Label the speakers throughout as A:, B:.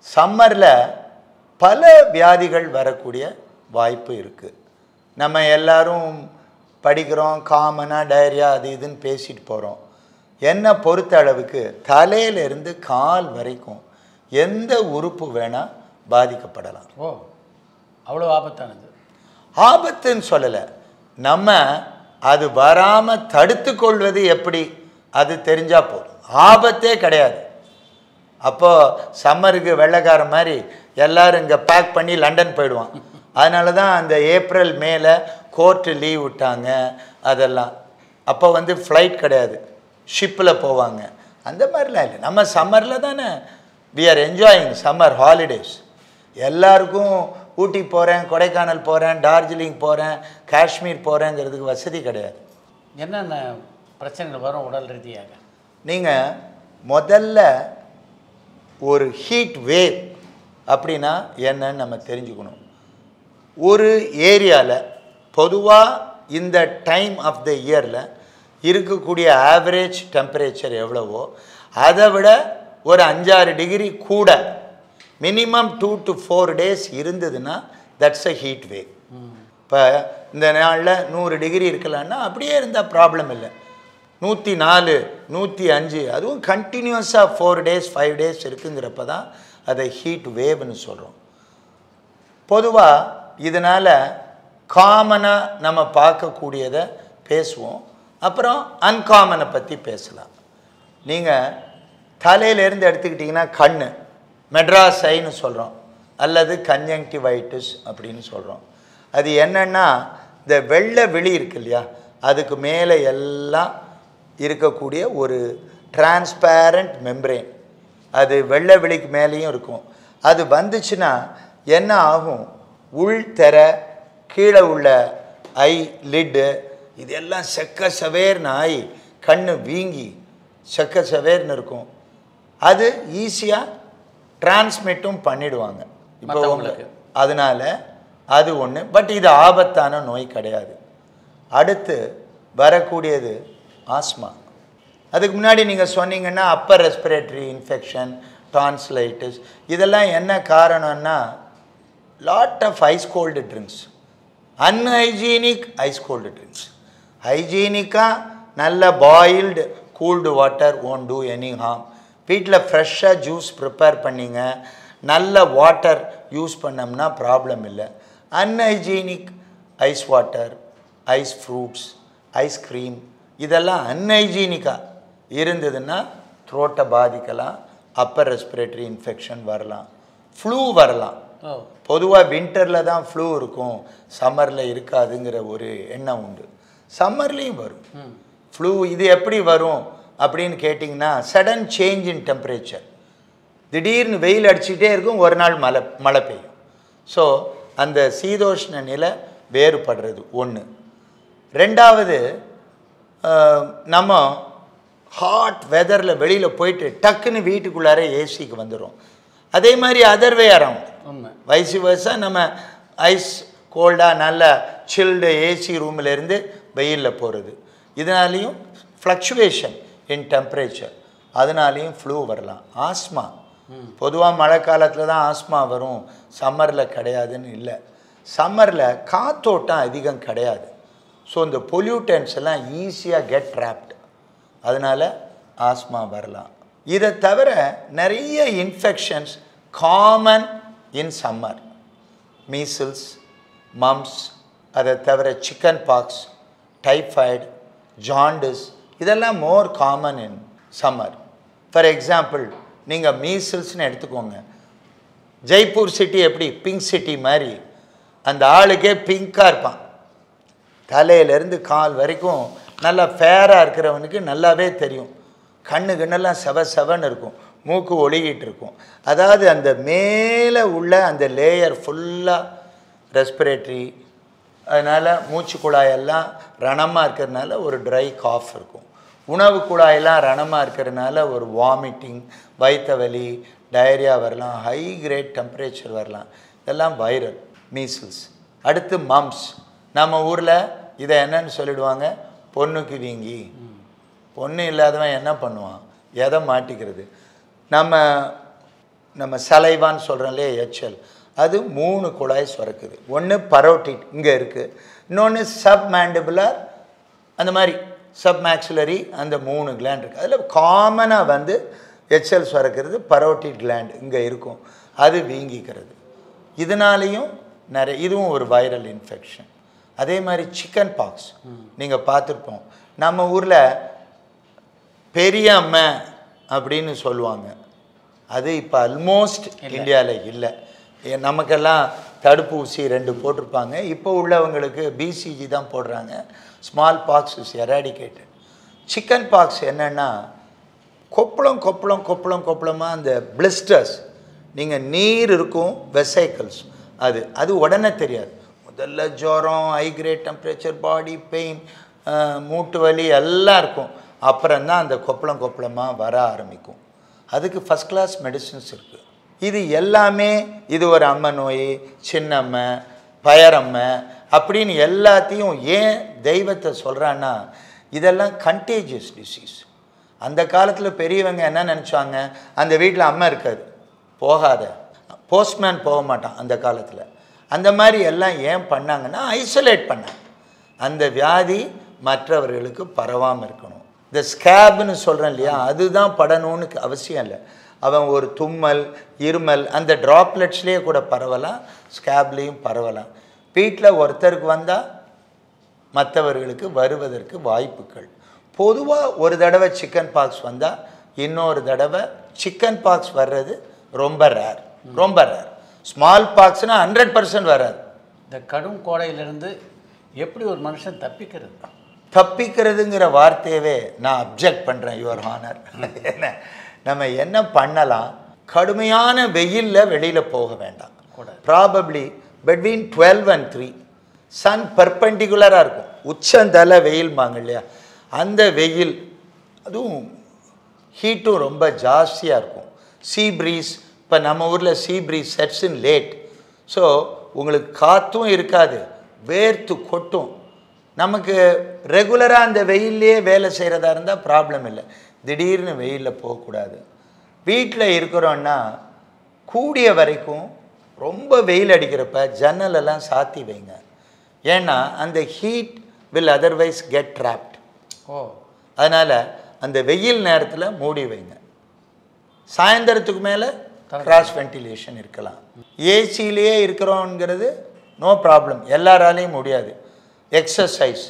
A: சம்மரில் பல வியாதிகள் வரக்கூடிய வாய்ப்பு இருக்குது நம்ம எல்லாரும் படிக்கிறோம் காமனாக டயரியா அது இதுன்னு பேசிட்டு போகிறோம் என்னை பொறுத்த அளவுக்கு தலையிலிருந்து கால் வரைக்கும் எந்த உறுப்பு வேணால் பாதிக்கப்படலாம்
B: ஓ அவ்வளோ ஆபத்தானது
A: ஆபத்துன்னு சொல்லலை நம்ம அது வராமல் தடுத்து கொள்வது எப்படி அது தெரிஞ்சால் போதும் ஆபத்தே கிடையாது அப்போ சம்மருக்கு வெள்ளைக்கார மாதிரி எல்லாரும் இங்கே பேக் பண்ணி லண்டன் போயிடுவான் அதனால தான் அந்த ஏப்ரல் மேல கோர்ட்டு லீவ் விட்டாங்க அதெல்லாம் அப்போ வந்து ஃப்ளைட் கிடையாது ஷிப்பில் போவாங்க அந்த மாதிரிலாம் இல்லை நம்ம சம்மரில் தானே we are enjoying summer holidays எல்லாருக்கும் ஊட்டி போகிறேன் கொடைக்கானல் போகிறேன் டார்ஜிலிங் போகிறேன் காஷ்மீர் போகிறேங்கிறதுக்கு வசதி கிடையாது
B: என்னென்ன பிரச்சனைகள் வரும் உடல் ரீதியாக
A: நீங்கள் முதல்ல ஒரு ஹீட் வேவ் அப்படின்னா என்னன்னு நம்ம தெரிஞ்சுக்கணும் ஒரு ஏரியாவில் பொதுவாக இந்த டைம் ஆஃப் த இயரில் இருக்கக்கூடிய ஆவரேஜ் டெம்பரேச்சர் எவ்வளவோ அதை விட ஒரு அஞ்சாறு டிகிரி கூட minimum two to four days இருந்ததுன்னா தட்ஸ் அ ஹீட் வேவ் இப்போ இந்த நாளில் நூறு டிகிரி இருக்கலாம்னா அப்படியே இருந்தால் ப்ராப்ளம் இல்லை நூற்றி நாலு நூற்றி அஞ்சு அதுவும் கண்டினியூஸாக ஃபோர் டேஸ் ஃபைவ் டேஸ் இருக்குங்கிறப்ப தான் அதை ஹீட் வேவ்னு சொல்கிறோம் பொதுவாக இதனால் காமனாக நம்ம பார்க்கக்கூடியதை பேசுவோம் அப்புறம் அன்காமனை பற்றி பேசலாம் நீங்கள் தலையிலேருந்து எடுத்துக்கிட்டிங்கன்னா கண் மெட்ராஸ் ஐன்னு சொல்கிறோம் அல்லது கன்ஜங்டிவைட்டிஸ் அப்படின்னு சொல்கிறோம் அது என்னென்னா இந்த வெள்ளை விழி இருக்கு இல்லையா அதுக்கு மேலே எல்லாம் இருக்கக்கூடிய ஒரு டிரான்ஸ்பேரண்ட் மெம்பரேன் அது வெள்ளை விழிக்கு மேலேயும் இருக்கும் அது வந்துச்சுன்னா என்ன ஆகும் உள் திரை கீழே உள்ள ஐ லிட்டு இதெல்லாம் செக்க சவேர்னு ஆகி கண்ணு வீங்கி செக்க சவேர்னு இருக்கும் அது ஈஸியாக டிரான்ஸ்மிட்டும் பண்ணிடுவாங்க இப்போ
B: மத்தவங்களுக்கு.
A: அதனால அது ஒன்று பட் இது ஆபத்தான நோய் கிடையாது அடுத்து வரக்கூடியது ஆஸ்மா அதுக்கு முன்னாடி நீங்கள் சொன்னீங்கன்னா அப்பர் ரெஸ்பிரேட்டரி இன்ஃபெக்ஷன் டான்ஸ்லைட்டிஸ் இதெல்லாம் என்ன காரணம்னா lot of ice cold drinks unhygienic ice cold drinks ஹைஜீனிக்காக நல்ல boiled cooled water won't do any harm வீட்டில் ஃப்ரெஷ்ஷாக ஜூஸ் ப்ரிப்பேர் பண்ணிங்க நல்ல வாட்டர் யூஸ் பண்ணோம்னா ப்ராப்ளம் இல்லை unhygienic ice water ice fruits ice cream இதெல்லாம் அன்ஹைஜீனிக்காக இருந்ததுன்னா த்ரோட்டை பாதிக்கலாம் அப்பர் ரெஸ்பிரேட்டரி இன்ஃபெக்ஷன் வரலாம் ஃப்ளூ வரலாம்
B: ஓ
A: பொதுவாக வின்டரில் தான் ஃப்ளூ இருக்கும் சம்மரில் இருக்காதுங்கிற ஒரு எண்ணம் உண்டு சம்மர்லேயும் வரும்
B: ம்
A: ஃப்ளூ இது எப்படி வரும் அப்படின்னு கேட்டிங்கன்னா சடன் சேஞ்ச் இன் டெம்பரேச்சர் திடீர்னு வெயில் அடிச்சுட்டே இருக்கும் ஒரு நாள் மழை மழை பெய்யும் ஸோ அந்த சீதோஷ்ண நிலை வேறுபடுறது ஒன்று ரெண்டாவது அஹ், நம்ம ஹாட் வெதரில் வெளியில் போயிட்டு டக்குன்னு வீட்டுக்குள்ளார ஏசிக்கு வந்துடும் அதே மாதிரி அதர் வே அரவுண்ட்
B: உண்மை
A: வைசி வருஷம் நம்ம ஐஸ் கோல்டாக நல்ல சில்டு ஏசி ரூம்லேருந்து வெயிலில் போகிறது இதனாலையும் ஃப்ளக்சுவேஷன் இன் டெம்பரேச்சர் அதனாலையும் ஃப்ளூ வரலாம் ஆஸ்மா பொதுவாக மழை காலத்தில் தான் ஆஸ்மா வரும் சம்மரில் கிடையாதுன்னு இல்லை சம்மரில் காத்தோட்டம் அதிகம் கிடையாது ஸோ இந்த பொல்யூட்டன்ஸ் எல்லாம் ஈஸியாக கெட் ட்ராப்ட் அதனால் ஆஸ்மா வரலாம் இதை தவிர நிறைய infections common in summer measles mumps அதை தவிர சிக்கன் பாக்ஸ் டைஃபாய்டு ஜாண்டிஸ் இதெல்லாம் more common in summer for example நீங்கள் மீசில்ஸ்னு எடுத்துக்கோங்க ஜெய்ப்பூர் சிட்டி எப்படி பிங்க் சிட்டி மாதிரி அந்த ஆளுக்கே பிங்காக இருப்பான் தலையிலேருந்து கால் வரைக்கும் நல்லா ஃபேராக இருக்கிறவனுக்கு நல்லாவே தெரியும் கண்ணு கண்ணெல்லாம் செவ செவன்னு இருக்கும் மூக்கு ஒழுகிட்டு இருக்கும் அதாவது அந்த மேலே உள்ள அந்த லேயர் ஃபுல்லாக ரெஸ்பிரேட்டரி அதனால் மூச்சு குழாயெல்லாம் ரணமாக இருக்கிறதுனால ஒரு ட்ரை காஃப் இருக்கும் உணவு குழாயெல்லாம் ரணமாக இருக்கிறதுனால ஒரு வாமிட்டிங் வயிற்று வலி டயரியா வரலாம் ஹை கிரேட் டெம்பரேச்சர் வரலாம் இதெல்லாம் வைரல் மீசில்ஸ் அடுத்து மம்ஸ் நம்ம ஊரில் இதை என்னன்னு சொல்லிடுவாங்க பொண்ணுக்கு வீங்கி பொண்ணு இல்லாதவன் என்ன பண்ணுவான் எதை மாட்டிக்கிறது நம்ம நம்ம சலைவான்னு சொல்கிறோம் இல்லையா எச்சல் அது மூணு குழாய் சுரக்குது ஒன்று பரோட்டிட் இங்கே இருக்குது இன்னொன்று சப் மேண்டிபுலர் அந்த மாதிரி சப் மேக்ஸுலரி அந்த மூணு கிளாண்ட் இருக்குது அதில் காமனாக வந்து எச்சல் சுரக்கிறது பரோட்டிட் கிளாண்ட் இங்கே இருக்கும் அது வீங்கிக்கிறது இதனாலேயும் நிறைய இதுவும் ஒரு வைரல் இன்ஃபெக்ஷன் அதே மாதிரி சிக்கன் பாக்ஸ் நீங்கள் பார்த்துருப்போம் நம்ம ஊரில் பெரிய அம்மை அப்படின்னு சொல்லுவாங்க அது இப்போ ஆல்மோஸ்ட் இந்தியாவில் இல்லை ஏ- நமக்கெல்லாம் தடுப்பூசி ரெண்டு போட்டிருப்பாங்க இப்போ உள்ளவங்களுக்கு பிசிஜி தான் போடுறாங்க smallpox is eradicated chickenpox என்னென்னா கொப்பளம் கொப்பளம் கொப்பளம் கொப்பளமாக அந்த பிளிஸ்டர்ஸ் நீங்கள் நீர் இருக்கும் வெசைக்கிள்ஸ் அது அது உடனே தெரியாது முதல்ல ஜுரம் high grade temperature body pain மூட்டு வலி எல்லாம் இருக்கும் அப்புறம் தான் அந்த கொப்பளம் கொப்பளமாக வர ஆரம்பிக்கும் அதுக்கு ஃபஸ்ட் கிளாஸ் மெடிசின்ஸ் இருக்குது இது எல்லாமே இது ஒரு அம்மை நோய் சின்னம்மை பயரம்மை அப்படின்னு எல்லாத்தையும் ஏன் தெய்வத்தை சொல்கிறான்னா இதெல்லாம் கண்டேஜியஸ் டிசீஸ் அந்த காலத்தில் பெரியவங்க என்ன நினச்சாங்க அந்த வீட்டில் அம்மா இருக்காது போகாத போஸ்ட்மேன் போக மாட்டான் அந்த காலத்தில் அந்த மாதிரி எல்லாம் ஏன் பண்ணாங்கன்னா ஐசோலேட் பண்ணாங்க அந்த வியாதி மற்றவர்களுக்கு பரவாமல் இருக்கணும் இந்த ஸ்கேப்னு சொல்கிறேன் இல்லையா அதுதான் படணும்னு அவசியம் இல்லை அவன் ஒரு தும்மல் இருமல் அந்த ட்ராப்லெட்ஸ்லேயே கூட பரவலாம் ஸ்கேப்லேயும் பரவலாம் வீட்டில் ஒருத்தருக்கு வந்தால் மற்றவர்களுக்கு வருவதற்கு வாய்ப்புகள் பொதுவாக ஒரு தடவை சிக்கன் பாக்ஸ் வந்தால் இன்னொரு தடவை சிக்கன் பாக்ஸ் வர்றது ரொம்ப ரேர் ரொம்ப ரேர் ஸ்மால் பாக்ஸ்னால் ஹண்ட்ரட் பர்சன்ட் வராது
B: இந்த கடும் கோடையிலிருந்து எப்படி ஒரு மனுஷன் தப்பிக்கிறது
A: தப்பிக்கிறதுங்கிற வார்த்தையவே நான் அப்ஜெக்ட் பண்ணுறேன் யுவர் ஹானர் என்ன நம்ம என்ன பண்ணலாம் கடுமையான வெயிலில் வெளியில் போக வேண்டாம்
B: கூடாது.
A: Probably between twelve and three sun பர்பெண்டிகுலராக இருக்கும் உச்சந்தலை வெயில்பாங்க இல்லையா அந்த வெயில் அதுவும் ஹீட்டும் ரொம்ப ஜாஸ்தியாக இருக்கும் சீ ப்ரீஸ் இப்போ நம்ம ஊரில் sea breeze sets in late so உங்களுக்கு காற்றும் இருக்காது வேர்த்து கொட்டும் நமக்கு ரெகுலராக அந்த வெயில்லையே வேலை செய்கிறதா இருந்தால் ப்ராப்ளம் இல்லை திடீர்னு வெயிலில் போகக்கூடாது வீட்டில் இருக்கிறோன்னா கூடிய வரைக்கும் ரொம்ப வெயில் அடிக்கிறப்ப ஜன்னலெல்லாம் சாத்தி வைங்க ஏன்னா அந்த heat will otherwise get trapped
B: ஓ
A: அதனால் அந்த வெயில் நேரத்தில் மூடி வைங்க சாயந்தரத்துக்கு மேலே கிராஸ் வென்டிலேஷன் இருக்கலாம் ஏசியிலேயே இருக்கிறோங்கிறது நோ ப்ராப்ளம் எல்லாராலையும் முடியாது எக்ஸசைஸ்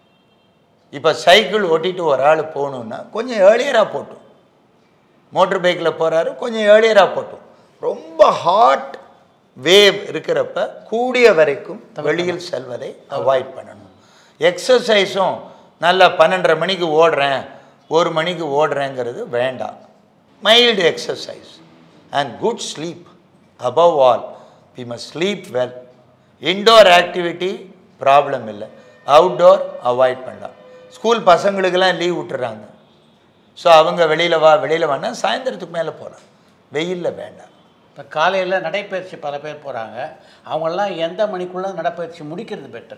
A: இப்போ சைக்கிள் ஓட்டிட்டு ஒரு ஆள் போகணுன்னா கொஞ்சம் ஏர்லியராக போட்டும் மோட்டர் பைக்கில் போகிறாரு கொஞ்சம் ஏர்லியராக போட்டும் ரொம்ப ஹாட் வேவ் இருக்கிறப்ப கூடிய வரைக்கும் வெளியில் செல்வதை அவாய்ட் பண்ணணும் எக்ஸசைஸும் நல்லா பன்னெண்டரை மணிக்கு ஓடுறேன் ஒரு மணிக்கு ஓடுறேங்கிறது வேண்டாம் mild exercise and good sleep above all we must sleep well indoor activity problem இல்லை அவுட்டோர் அவாய்ட் பண்ணலாம் ஸ்கூல் பசங்களுக்கெல்லாம் லீவ் விட்டுறாங்க ஸோ அவங்க வெளியில் வா வெளியில் வான்னா சாயந்தரத்துக்கு மேலே போகலாம் வெயிலில் வேண்டாம்
B: இப்போ காலையில் நடைப்பயிற்சி பல பேர் போகிறாங்க அவங்கெல்லாம் எந்த மணிக்குள்ளே நடைப்பயிற்சி முடிக்கிறது பெட்டர்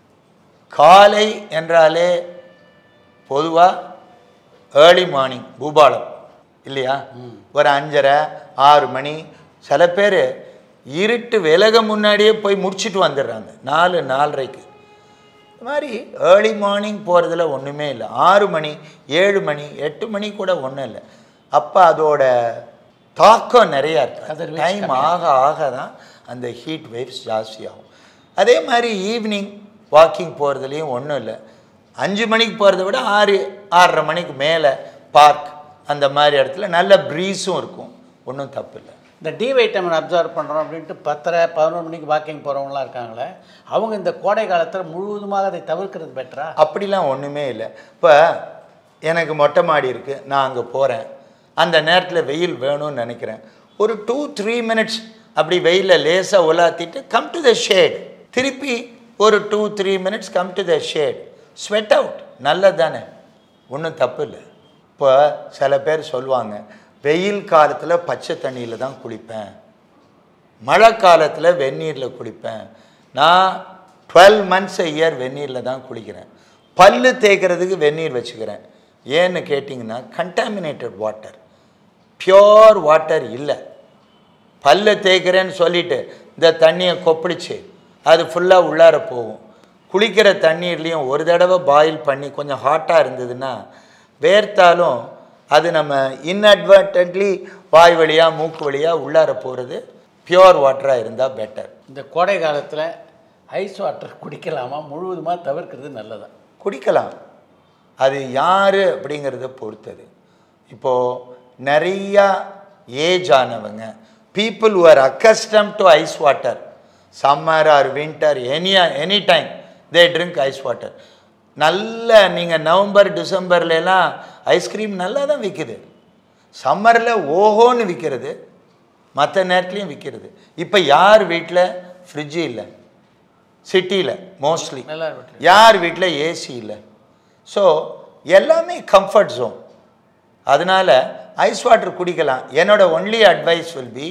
A: காலை என்றாலே பொதுவாக ஏர்லி மார்னிங் பூபாலம் இல்லையா ஒரு அஞ்சரை ஆறு மணி சில பேர் இருட்டு விலக முன்னாடியே போய் முடிச்சிட்டு வந்துடுறாங்க நாலு நாலரைக்கு இது மாதிரி ஏர்லி மார்னிங் போகிறதுல ஒன்றுமே இல்லை ஆறு மணி ஏழு மணி எட்டு மணி கூட ஒன்றும் இல்லை அப்போ அதோட தாக்கம் நிறையா இருக்கு
B: கதிர்வீச்சு
A: டைம் ஆக ஆக தான் அந்த ஹீட் வேவ்ஸ் ஜாஸ்தியாகும் அதே மாதிரி ஈவினிங் வாக்கிங் போகிறதுலையும் ஒன்றும் இல்லை அஞ்சு மணிக்கு போகிறத விட ஆறு ஆறரை மணிக்கு மேலே பார்க் அந்த மாதிரி இடத்துல நல்ல ப்ரீஸும் இருக்கும் ஒன்றும் தப்பு இல்லை
B: இந்த டி வைட்டமின் அப்சர்வ் பண்ணுறோம் அப்படின்ட்டு பத்தரை பதினொரு மணிக்கு வாக்கிங் போகிறவங்களாம் இருக்காங்களே அவங்க இந்த கோடை காலத்தில் முழுவதுமாக அதை தவிர்க்கிறது பெட்டரா
A: அப்படிலாம் ஒன்றுமே இல்லை இப்போ எனக்கு மொட்டை மாடி இருக்குது நான் அங்கே போகிறேன் அந்த நேரத்தில் வெயில் வேணும்னு நினைக்கிறேன் ஒரு டூ த்ரீ மினிட்ஸ் அப்படி வெயிலில் லேசாக உலாத்திட்டு கம் டு த ஷேட் திருப்பி ஒரு two three minutes come to the shade sweat out நல்லது தானே ஒன்றும் தப்பு இல்லை இப்போ சில பேர் சொல்லுவாங்க வெயில் காலத்தில் பச்சை தண்ணியில் தான் குளிப்பேன் மழை காலத்தில் வெந்நீரில் குளிப்பேன் நான் டுவெல் மந்த்ஸ் இயர் வெந்நீரில் தான் குளிக்கிறேன் பல்லு தேய்க்கிறதுக்கு வெந்நீர் வச்சுக்கிறேன் ஏன்னு கேட்டிங்கன்னா கண்டாமினேட்டட் வாட்டர் பியோர் வாட்டர் இல்லை பல்ல தேய்க்கிறேன்னு சொல்லிட்டு இந்த தண்ணியை கொப்பளிச்சு அது ஃபுல்லாக உள்ளார போகும் குளிக்கிற தண்ணீர்லேயும் ஒரு தடவை பாயில் பண்ணி கொஞ்சம் ஹாட்டாக இருந்ததுன்னா வேர்த்தாலும் அது நம்ம இன்அட்வர்டன்ட்லி வாய் வழியாக மூக்கு வழியாக உள்ளார போகிறது பியோர் வாட்டராக இருந்தால் பெட்டர்
B: இந்த கோடை காலத்தில் ஐஸ் வாட்டர் குடிக்கலாமா முழுவதுமாக தவிர்க்கிறது நல்லதா
A: குடிக்கலாம் அது யார் அப்படிங்கிறத பொறுத்தது இப்போது நிறையா ஏஜ் ஆனவங்க people who are accustomed to ice water summer or winter any any time they drink ice water நல்ல நீங்கள் நவம்பர் டிசம்பர்லலாம் ஐஸ்கிரீம் நல்லா தான் விற்குது சம்மரில் ஓஹோன்னு விற்கிறது மற்ற நேரத்துலையும் விற்கிறது இப்போ யார் வீட்டில் ஃப்ரிட்ஜு இல்லை சிட்டியில் மோஸ்ட்லி
B: நல்லா இருக்கு
A: யார் வீட்டில் ஏசி இல்லை ஸோ எல்லாமே கம்ஃபர்ட் ஜோன் அதனால் ஐஸ் வாட்டர் குடிக்கலாம் என்னோட ஒன்லி அட்வைஸ் வில் பி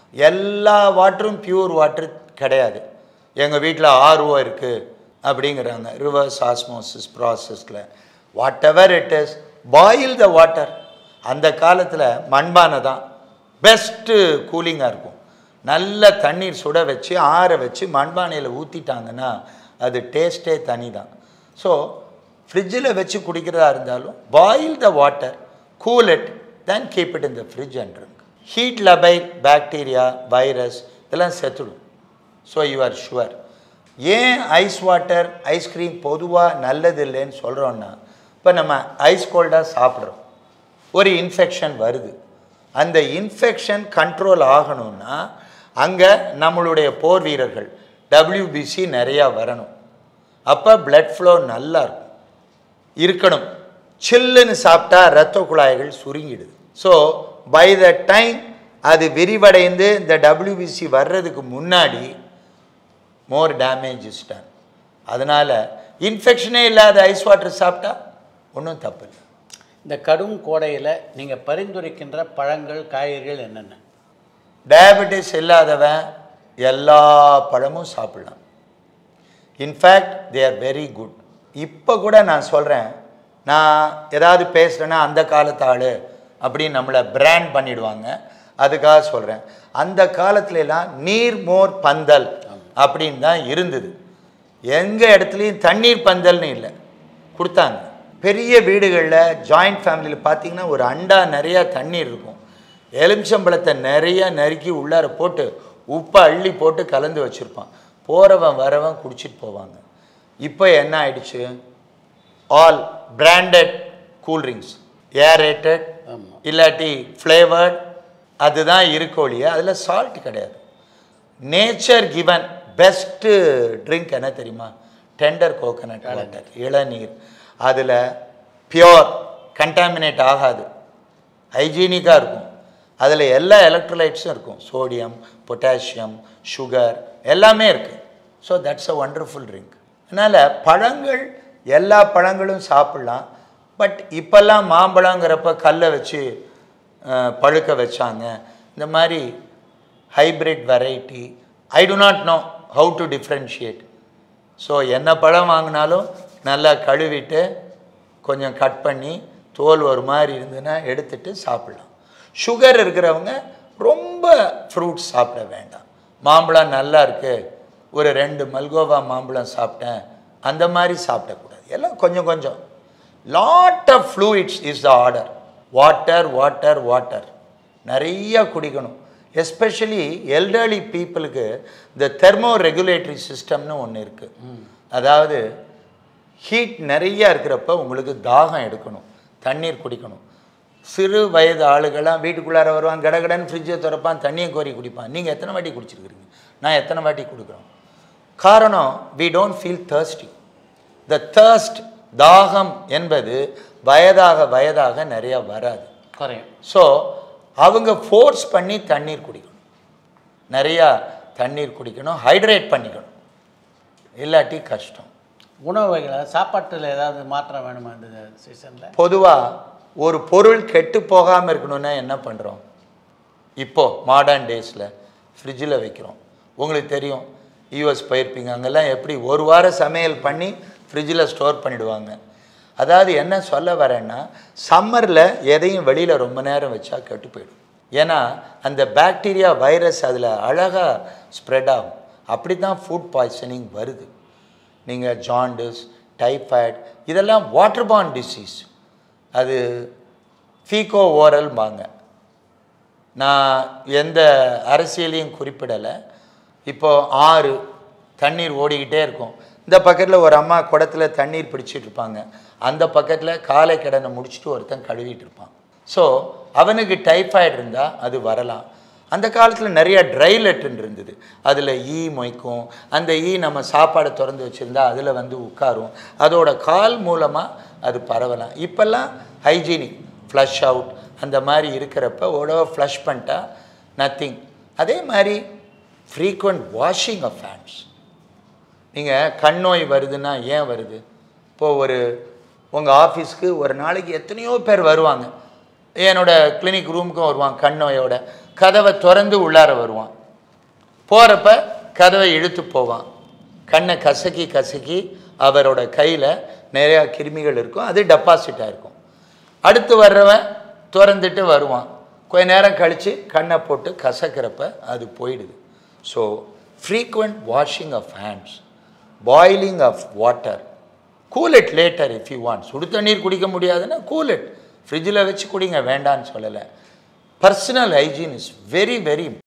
A: எல்லா வாட்டரும் பியூர் வாட்டர் கிடையாது எங்கள் வீட்டில் ஆர்ஓ இருக்குது அப்படிங்கிறாங்க ரிவர்ஸ் ஆஸ்மோசிஸ் ப்ராசஸில் whatever it is boil the water அந்த காலத்தில் மண்பானை தான் பெஸ்ட்டு கூலிங்காக இருக்கும் நல்ல தண்ணீர் சுட வச்சு ஆற வச்சு மண்பானையில் ஊற்றிட்டாங்கன்னா அது டேஸ்ட்டே தனி தான் ஸோ ஃப்ரிட்ஜில் வச்சு குடிக்கிறதா இருந்தாலும் boil the water cool it then keep it in the fridge and drink heat labile bacteria virus இதெல்லாம் செத்துடும் ஸோ யூ ஆர் ஷுவர் ஏன் ஐஸ் வாட்டர் ஐஸ்கிரீம் பொதுவாக நல்லது இல்லைன்னு சொல்கிறோன்னா இப்போ நம்ம ஐஸ் கோல்டாக சாப்பிட்றோம் ஒரு இன்ஃபெக்ஷன் வருது அந்த இன்ஃபெக்ஷன் கண்ட்ரோல் ஆகணும்னா அங்கே நம்மளுடைய போர் வீரர்கள் டபிள்யூபிசி நிறையா வரணும் அப்போ blood flow நல்லா இருக்கும் இருக்கணும் சில்லுன்னு சாப்பிட்டா இரத்த குழாய்கள் சுருங்கிடுது ஸோ பை த டைம் அது விரிவடைந்து இந்த டபிள்யூபிசி வர்றதுக்கு முன்னாடி மோர் டேமேஜ் இஸ் டன் அதனால் இன்ஃபெக்ஷனே இல்லாத ஐஸ் வாட்டர் சாப்பிட்டா ஒன்றும் தப்பு இல்லை
B: இந்த கடும் கோடையில் நீங்கள் பரிந்துரைக்கின்ற பழங்கள் காய்கறிகள் என்னென்ன
A: டயபெட்டிஸ் இல்லாதவன் எல்லா பழமும் சாப்பிடலாம் in fact they are very good இப்போ கூட நான் சொல்கிறேன் நான் ஏதாவது பேசுகிறேன்னா அந்த காலத்து ஆள் அப்படின்னு நம்மளை பிராண்ட் பண்ணிடுவாங்க அதுக்காக சொல்கிறேன் அந்த காலத்துல எல்லாம் நீர் மோர் பந்தல் அப்படின்னு தான் இருந்தது எங்கள் இடத்துலையும் தண்ணீர் பந்தல்னு இல்லை கொடுத்தாங்க பெரிய வீடுகளில் ஜாயிண்ட் ஃபேமிலியில் பார்த்தீங்கன்னா ஒரு அண்டா நிறையா தண்ணீர் இருக்கும் எலுமிச்சம்பழத்தை நிறைய நறுக்கி உள்ளார போட்டு உப்பை அள்ளி போட்டு கலந்து வச்சுருப்பான் போகிறவன் வரவன் குடிச்சிட்டு போவாங்க இப்போ என்ன ஆயிடுச்சு ஆல் பிராண்டட் கூல்ட்ரிங்க்ஸ் ஏரேட்டட்
B: ஆமாம்
A: இல்லாட்டி ஃப்ளேவர்ட் அதுதான் இருக்கோழிய அதில் சால்ட் கிடையாது நேச்சர் கிவன் பெஸ்ட்டு ட்ரிங்க் என்ன தெரியுமா டெண்டர் கோகனட் வாட்டர் இளநீர் அதில் பியோர் கண்டாமினேட் ஆகாது ஹைஜீனிக்காக இருக்கும் அதில் எல்லா எலக்ட்ரோலைட்ஸும் இருக்கும் சோடியம் பொட்டாசியம் சுகர் எல்லாமே இருக்குது so that's a wonderful drink அதனால் பழங்கள் எல்லா பழங்களும் சாப்பிட்லாம் பட் இப்போல்லாம் மாம்பழங்கிறப்ப கல்லை வச்சு அஹ், பழுக்க வச்சாங்க இந்த மாதிரி hybrid variety I do not know how to differentiate so என்ன பழம் வாங்கினாலும் நல்லா கழுவிட்டு கொஞ்சம் கட் பண்ணி தோல் ஒரு மாதிரி இருந்ததுன்னா எடுத்துட்டு சாப்பிடலாம் சுகர் இருக்கிறவங்க ரொம்ப ஃப்ரூட்ஸ் சாப்பிட வேண்டாம் மாம்பழம் நல்லா இருக்கு ஒரு ரெண்டு மல்கோவா மாம்பழம் சாப்பிட்டேன் அந்த மாதிரி சாப்பிடக்கூடாது எல்லாம் கொஞ்சம் கொஞ்சம் lot of fluids is the order water water water நிறைய குடிக்கணும் எஸ்பெஷலி எல்டர்லி பீப்புளுக்கு இந்த தெர்மோ ரெகுலேட்டரி சிஸ்டம்னு ஒன்று இருக்குது அதாவது ஹீட் நிறைய இருக்கிறப்ப உங்களுக்கு தாகம் எடுக்கணும் தண்ணீர் குடிக்கணும் சிறு வயது ஆளுகள்லாம் வீட்டுக்குள்ளார வருவான் கடகடன்னு ஃப்ரிட்ஜை திறப்பான் தண்ணியை கோரி குடிப்பான் நீங்கள் எத்தனை வாட்டி குடிச்சிருக்கிறீங்க நான் எத்தனை வாட்டி கொடுக்குறோம் காரணம் we don't feel thirsty the thirst தாகம் என்பது வயதாக வயதாக நிறையா வராது
B: குறையும்
A: ஸோ அவங்க ஃபோர்ஸ் பண்ணி தண்ணீர் குடிக்கணும் நிறையா தண்ணீர் குடிக்கணும் ஹைட்ரேட் பண்ணிக்கணும் இல்லாட்டி கஷ்டம்
B: உணவு வகைகள் சாப்பாட்டில் ஏதாவது மாற்றம் வேணுமா இந்த சீசனில்
A: பொதுவாக ஒரு பொருள் கெட்டு போகாமல் இருக்கணும்னா என்ன பண்ணுறோம் இப்போது மாடர்ன் டேஸில் ஃப்ரிட்ஜில் வைக்கிறோம் உங்களுக்கு தெரியும் யூஎஸ் போயிருப்பீங்க அங்கெல்லாம் எப்படி ஒரு வாரம் சமையல் பண்ணி ஃப்ரிட்ஜில் ஸ்டோர் பண்ணிடுவாங்க அதாவது என்ன சொல்ல வரேன்னா சம்மரில் எதையும் வெளியில் ரொம்ப நேரம் வச்சா கெட்டு போயிடும் ஏன்னா அந்த பாக்டீரியா வைரஸ் அதில் அழகாக ஸ்ப்ரெட் ஆகும் அப்படி தான் ஃபுட் பாய்சனிங் வருது நீங்கள் ஜாண்டிஸ் டைஃபாய்டு இதெல்லாம் வாட்டர் பான் டிசீஸ் அது ஃபீகோ ஓரல்பாங்க நான் எந்த அரசியலையும் குறிப்பிடலை இப்போ ஆறு தண்ணீர் ஓடிக்கிட்டே இருக்கும் இந்த பக்கத்தில் ஒரு அம்மா குடத்துல தண்ணீர் பிடிச்சிட்டு இருப்பாங்க அந்த பக்கத்தில் காலை கடனை முடிச்சுட்டு ஒருத்தன் கழுவிட்டு இருப்பான் ஸோ அவனுக்கு டைஃபாய்டு இருந்தால் அது வரலாம் அந்த காலத்தில் நிறைய ட்ரை லெட்டன் இருந்தது அதில் ஈ மொய்க்கும் அந்த ஈ நம்ம சாப்பாடை திறந்து வச்சுருந்தா அதில் வந்து உட்காரும் அதோட கால் மூலமாக அது பரவலாம் இப்போல்லாம் ஹைஜீனிக் ஃப்ளஷ் அவுட் அந்த மாதிரி இருக்கிறப்ப உடவை ஃப்ளஷ் பண்ணிட்டா நத்திங் அதே மாதிரி ஃப்ரீக்வெண்ட் வாஷிங் ஆஃப் ஹேண்ட்ஸ் நீங்கள் கண் நோய் வருதுன்னா ஏன் வருது இப்போது ஒரு உங்கள் ஆஃபீஸ்க்கு ஒரு நாளைக்கு எத்தனையோ பேர் வருவாங்க என்னோட கிளினிக் ரூமுக்கும் வருவான் கண் நோயோட கதவை திறந்து உள்ளார வருவான் போகிறப்ப கதவை இழுத்து போவான் கண்ணை கசக்கி கசக்கி அவரோட கையில் நிறையா கிருமிகள் இருக்கும் அது டெபாசிட்டாக இருக்கும் அடுத்து வர்றவன் திறந்துட்டு வருவான் கொஞ்ச நேரம் கழித்து கண்ணை போட்டு கசக்கிறப்ப அது போயிடுது so frequent washing of hands boiling of water cool it later if you want சுடு தண்ணீர் குடிக்க முடியாதுன்னா கூல் இட் ஃப்ரிட்ஜில் வச்சு குடிங்க வேண்டான்னு சொல்லலை personal hygiene is very very